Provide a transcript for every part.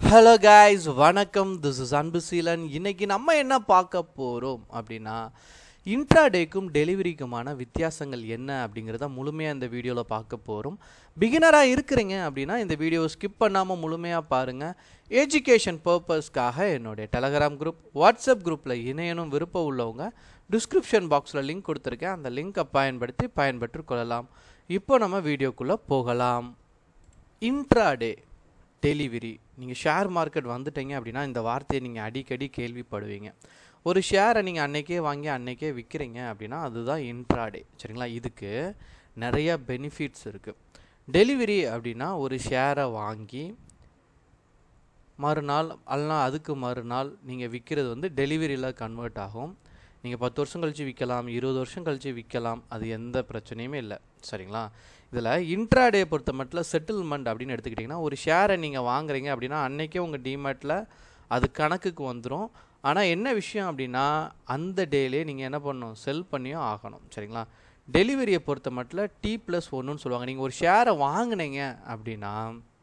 hello guys வணக்கம் this is Anbuseelan இன்னைக்கு நம்ம என்ன பார்க்க போகிறோம் அப்படின்னா இன்ட்ராடேக்கும் டெலிவரிக்குமான வித்தியாசங்கள் என்ன அப்படிங்கிறத முழுமையாக இந்த வீடியோவில் பார்க்க போகிறோம் பிகினராக இருக்கிறீங்க அப்படின்னா இந்த வீடியோவை ஸ்கிப் பண்ணாமல் முழுமையாக பாருங்கள் எஜுகேஷன் பர்பஸ்க்காக என்னுடைய டெலகிராம் குரூப் வாட்ஸ்அப் குரூப்பில் இணையனும் விருப்பம் உள்ளவங்க டிஸ்கிரிப்ஷன் பாக்ஸில் லிங்க் கொடுத்துருக்கேன் அந்த லிங்கை பயன்படுத்தி பயன்பெற்று கொள்ளலாம் இப்போ நம்ம வீடியோக்குள்ளே போகலாம் இன்ட்ராடே டெலிவரி நீங்கள் ஷேர் மார்க்கெட் வந்துட்டீங்க அப்படின்னா இந்த வார்த்தையை நீங்கள் அடிக்கடி கேள்விப்படுவீங்க ஒரு ஷேரை நீங்கள் அன்னைக்கே வாங்கி அன்னைக்கே விற்கிறீங்க அப்படின்னா அதுதான் இன்ட்ராடே சரிங்களா இதுக்கு நிறைய பெனிஃபிட்ஸ் இருக்குது டெலிவரி அப்படின்னா ஒரு ஷேரை வாங்கி மறுநாள் அல்லனா அதுக்கு மறுநாள் நீங்கள் விற்கிறது வந்து டெலிவரியில் கன்வெர்ட் ஆகும் நீங்கள் பத்து வருஷம் கழித்து விற்கலாம் இருபது வருஷம் கழித்து விற்கலாம் அது எந்த பிரச்சனையுமே இல்லை சரிங்களா இதில் இன்ட்ராடே பொறுத்த மட்டும் செட்டில்மெண்ட் அப்படின்னு எடுத்துக்கிட்டிங்கன்னா ஒரு ஷேரை நீங்கள் வாங்குறீங்க அப்படின்னா அன்னைக்கே உங்கள் டிமேட்டில் அது கணக்குக்கு வந்துடும் ஆனால் என்ன விஷயம் அப்படின்னா அந்த டேலே நீங்கள் என்ன பண்ணணும் செல் பண்ணியும் ஆகணும் சரிங்களா டெலிவரியை பொறுத்த மட்டும் டி ப்ளஸ் ஒன்றுன்னு சொல்லுவாங்க நீங்கள் ஒரு ஷேரை வாங்குனீங்க அப்படின்னா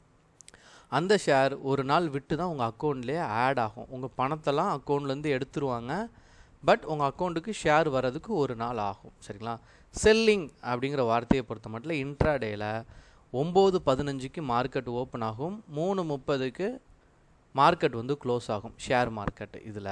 அந்த ஷேர் ஒரு நாள் விட்டு தான் உங்கள் அக்கௌண்ட்லேயே ஆட் ஆகும் உங்கள் பணத்தெல்லாம் அக்கௌண்ட்லேருந்து எடுத்துருவாங்க பட் உங்கள் அக்கௌண்ட்டுக்கு ஷேர் வர்றதுக்கு ஒரு நாள் ஆகும் சரிங்களா செல்லிங் அப்படிங்கிற வார்த்தையை பொறுத்த மட்டும் இன்ட்ராடேயில் ஒம்பது பதினஞ்சுக்கு மார்க்கெட் ஓப்பன் ஆகும் மூணு முப்பதுக்கு மார்க்கெட் வந்து க்ளோஸ் ஆகும் ஷேர் மார்க்கெட் இதில்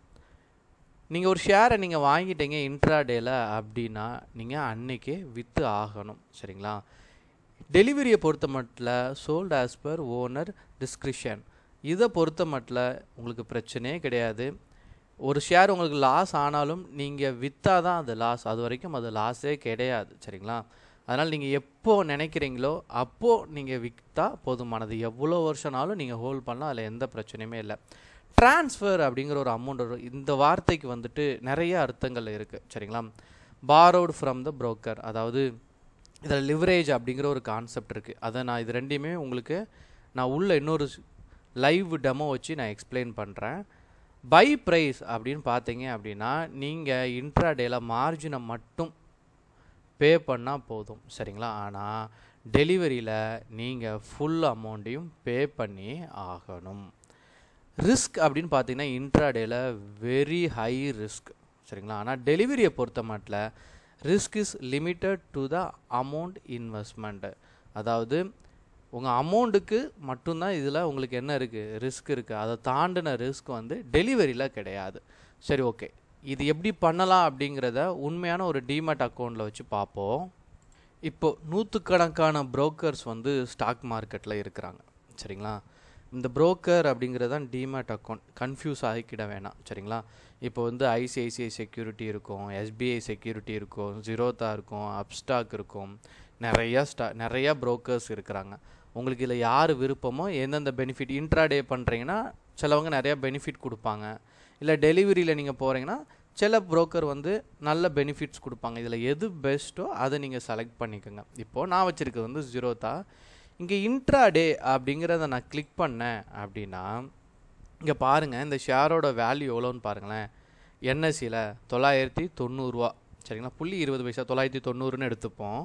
நீங்கள் ஒரு ஷேரை நீங்கள் வாங்கிட்டீங்க இன்ட்ராடேயில் அப்படின்னா நீங்கள் அன்னைக்கே விற்று ஆகணும் சரிங்களா டெலிவரியை பொறுத்த மட்டும் sold as per owner description இதை பொறுத்த மட்டும் உங்களுக்கு பிரச்சனையே கிடையாது ஒரு ஷேர் உங்களுக்கு லாஸ் ஆனாலும் நீங்கள் விற்றா தான் அது லாஸ் அது வரைக்கும் அது லாஸே கிடையாது சரிங்களா அதனால் நீங்கள் எப்போ நினைக்கிறீங்களோ அப்போது நீங்கள் விற்றா போதுமானது எவ்வளோ வருஷனாலும் நீங்கள் ஹோல்ட் பண்ணலாம் அதில் எந்த பிரச்சனையுமே இல்லை ட்ரான்ஸ்ஃபர் அப்படிங்கிற ஒரு அமௌண்ட் வரும் இந்த வார்த்தைக்கு வந்துட்டு நிறைய அர்த்தங்கள் இருக்குது சரிங்களா பாரோடு ஃப்ரம் த புரோக்கர் அதாவது இதில் லிவரேஜ் அப்படிங்கிற ஒரு கான்செப்ட் இருக்குது அதை நான் இது ரெண்டையுமே உங்களுக்கு நான் உள்ள இன்னொரு லைவ் டெமோ வச்சு நான் எக்ஸ்பிளைன் பண்ணுறேன் பை ப்ரைஸ் அப்படின்னு பார்த்தீங்க அப்படின்னா நீங்கள் இன்ட்ராடேல மார்ஜினை மட்டும் பே பண்ணால் போதும் சரிங்களா ஆனால் டெலிவரியில் நீங்கள் ஃபுல் அமௌண்ட்டையும் பே பண்ணி ஆகணும் ரிஸ்க் அப்படின்னு பார்த்தீங்கன்னா இன்ட்ராடேல வெரி ஹை ரிஸ்க் சரிங்களா ஆனால் டெலிவரியை பொறுத்த மட்டும் risk is limited to the amount investment அதாவது உங்கள் அமௌண்ட்டுக்கு மட்டும்தான் இதில் உங்களுக்கு என்ன இருக்குது ரிஸ்க் இருக்குது அதை தாண்டின ரிஸ்க் வந்து டெலிவரியில் கிடையாது சரி ஓகே இது எப்படி பண்ணலாம் அப்படிங்கிறத உண்மையான ஒரு டிமேட் அக்கௌண்ட்டில் வச்சு பார்ப்போம் இப்போது நூற்றுக்கணக்கான புரோக்கர்ஸ் வந்து ஸ்டாக் மார்க்கெட்டில் இருக்கிறாங்க சரிங்களா இந்த புரோக்கர் அப்படிங்கிறது தான் டிமேட் அக்கௌண்ட் கன்ஃபியூஸ் ஆகிக்கிட வேணாம் சரிங்களா இப்போ வந்து ஐசிஐசிஐ செக்யூரிட்டி இருக்கும் எஸ்பிஐ செக்யூரிட்டி இருக்கும் ஜிரோதா இருக்கும் அப்ஸ்டாக் இருக்கும் நிறையா ஸ்டா நிறையா புரோக்கர்ஸ் இருக்கிறாங்க உங்களுக்கு இதில் யார் விருப்பமோ எந்தெந்த பெனிஃபிட் இன்ட்ராடே பண்ணுறீங்கன்னா சிலவங்க நிறையா பெனிஃபிட் கொடுப்பாங்க இல்லை டெலிவரியில் நீங்கள் போகிறீங்கன்னா சில புரோக்கர் வந்து நல்ல பெனிஃபிட்ஸ் கொடுப்பாங்க இதில் எது பெஸ்ட்டோ அதை நீங்கள் செலக்ட் பண்ணிக்கோங்க இப்போது நான் வச்சுருக்கிறது வந்து ஜீரோதா இங்கே இன்ட்ராடே அப்படிங்கிறத நான் கிளிக் பண்ணேன் அப்படின்னா இங்கே பாருங்கள் இந்த ஷேரோட வேல்யூ எவ்வளோன்னு பாருங்களேன் என்எஸ்சியில் தொள்ளாயிரத்தி தொண்ணூறுரூவா சரிங்களா புள்ளி இருபது பைசா தொள்ளாயிரத்தி தொண்ணூறுன்னு எடுத்துப்போம்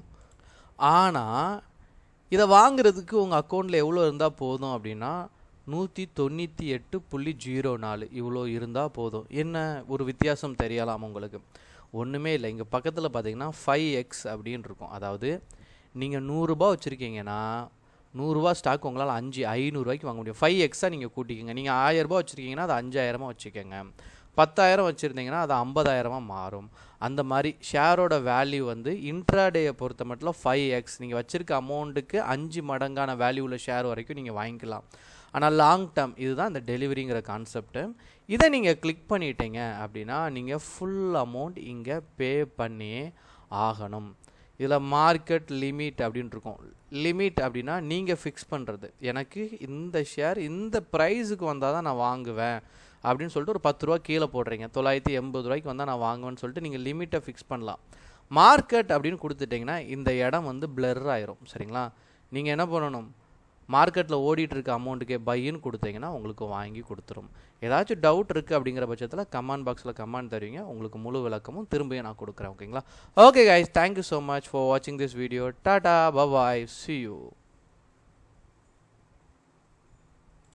ஆனால் இதை வாங்குறதுக்கு உங்கள் அக்கௌண்ட்டில் எவ்வளோ இருந்தால் போதும் அப்படின்னா நூற்றி தொண்ணூற்றி எட்டு புள்ளி ஜீரோ நாலு இவ்வளோ இருந்தால் போதும் என்ன ஒரு வித்தியாசம் தெரியலாம் உங்களுக்கு ஒன்றுமே இல்லை இங்கே பக்கத்தில் பார்த்தீங்கன்னா ஃபைவ் எக்ஸ் அப்படின்னு இருக்கும் அதாவது நீங்கள் நூறுரூபா வச்சுருக்கீங்கன்னா நூறுரூவா ஸ்டாக் உங்களால் அஞ்சு ஐநூறுரூவாய்க்கு வாங்க முடியும் ஃபைவ் எக்ஸாக நீங்கள் கூட்டிக்கோங்க நீங்கள் ஆயிரரூபா வச்சுருக்கீங்கன்னா அது அஞ்சாயிரமாக வச்சுக்கோங்க பத்தாயிரம் வச்சுருந்தீங்கன்னா அது ஐம்பதாயிரமாக மாறும் அந்த மாதிரி ஷேரோட வேல்யூ வந்து இன்ட்ராடேயை பொறுத்த மட்டும் ஃபைவ் எக்ஸ் நீங்கள் வச்சுருக்க அமௌண்ட்டுக்கு அஞ்சு மடங்கான வேல்யூவில் ஷேர் வரைக்கும் நீங்கள் வாங்கிக்கலாம் ஆனால் லாங் டேர்ம் இதுதான் இந்த டெலிவரிங்கிற கான்செப்ட்டு இதை நீங்கள் கிளிக் பண்ணிட்டீங்க அப்படின்னா நீங்கள் ஃபுல் அமௌண்ட் இங்கே பே பண்ணி ஆகணும் இதில் மார்க்கெட் லிமிட் அப்படின்னு இருக்கும் லிமிட் அப்படின்னா நீங்கள் ஃபிக்ஸ் பண்ணுறது எனக்கு இந்த ஷேர் இந்த ப்ரைஸுக்கு வந்தால் தான் நான் வாங்குவேன் அப்படின்னு சொல்லிட்டு ஒரு பத்து ரூபா கீழே போடுறீங்க தொள்ளாயிரத்தி எண்பது ரூபாய்க்கு வந்தால் நான் வாங்குவேன்னு சொல்லிட்டு நீங்கள் லிமிட்டை ஃபிக்ஸ் பண்ணலாம் மார்க்கெட் அப்படின்னு கொடுத்துட்டிங்கன்னா இந்த இடம் வந்து பிளர் ஆயிரும் சரிங்களா நீங்கள் என்ன பண்ணணும் மார்க்கெட்டில் ஓடிட்டு இருக்க அமௌண்ட்டுக்கே பையின்னு கொடுத்தீங்கன்னா உங்களுக்கு வாங்கி கொடுத்துரும் ஏதாச்சும் டவுட் இருக்குது அப்படிங்கிற பட்சத்தில் கமெண்ட் பாக்ஸில் கமெண்ட் தருவீங்க உங்களுக்கு முழு விளக்கமும் திரும்பியும் நான் கொடுக்குறேன் ஓகேங்களா okay guys thank you so much for வாட்சிங் this video tata bye bye see you